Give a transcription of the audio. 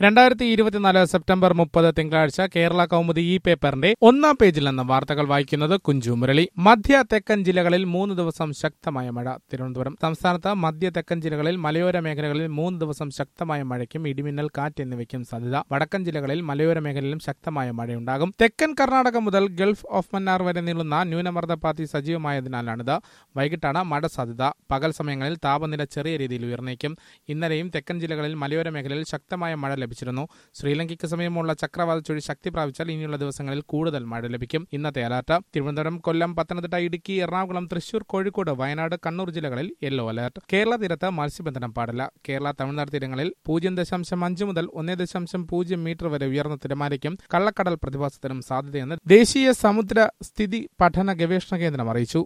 രണ്ടായിരത്തി ഇരുപത്തിനാല് സെപ്റ്റംബർ മുപ്പത് തിങ്കളാഴ്ച കേരള കൗമുദി ഈ പേപ്പറിന്റെ ഒന്നാം പേജിൽ നിന്ന് വാർത്തകൾ വായിക്കുന്നത് കുഞ്ചു മുരളി മധ്യ തെക്കൻ ജില്ലകളിൽ മൂന്ന് ദിവസം ശക്തമായ മഴ തിരുവനന്തപുരം സംസ്ഥാനത്ത് മധ്യ തെക്കൻ ജില്ലകളിൽ മലയോര മേഖലകളിൽ മൂന്ന് ദിവസം ശക്തമായ മഴയ്ക്കും ഇടിമിന്നൽ കാറ്റ് എന്നിവയ്ക്കും സാധ്യത വടക്കൻ ജില്ലകളിൽ മലയോര മേഖലയിലും ശക്തമായ മഴയുണ്ടാകും തെക്കൻ കർണാടക മുതൽ ഗൾഫ് ഓഫ് മന്നാർ വരെ നീളുന്ന ന്യൂനമർദ്ദ പാത്തി സജീവമായതിനാലാണിത് വൈകിട്ടാണ് മഴ സാധ്യത പകൽ സമയങ്ങളിൽ താപനില ചെറിയ രീതിയിൽ ഉയർന്നേക്കും ഇന്നലെയും തെക്കൻ ജില്ലകളിൽ മലയോര മേഖലയിൽ ശക്തമായ മഴ ലഭിച്ചിരുന്നു ശ്രീലങ്കയ്ക്ക് സമീപമുള്ള ചക്രവാത ചുഴി ശക്തി പ്രാപിച്ചാൽ ഇനിയുള്ള ദിവസങ്ങളിൽ കൂടുതൽ മഴ ലഭിക്കും ഇന്നത്തെ അലർട്ട് തിരുവനന്തപുരം കൊല്ലം പത്തനംതിട്ട ഇടുക്കി എറണാകുളം തൃശൂർ കോഴിക്കോട് വയനാട് കണ്ണൂർ ജില്ലകളിൽ യെല്ലോ അലർട്ട് കേരള തീരത്ത് മത്സ്യബന്ധനം പാടില്ല കേരള തമിഴ്നാട് തീരങ്ങളിൽ പൂജ്യം ദശാംശം അഞ്ച് മുതൽ ഒന്നേ ദശാംശം പൂജ്യം മീറ്റർ വരെ ഉയർന്ന തിരമാലയ്ക്കും കള്ളക്കടൽ പ്രതിഭാസത്തിനും സാധ്യതയെന്ന് ദേശീയ സമുദ്ര സ്ഥിതി പഠന ഗവേഷണ കേന്ദ്രം അറിയിച്ചു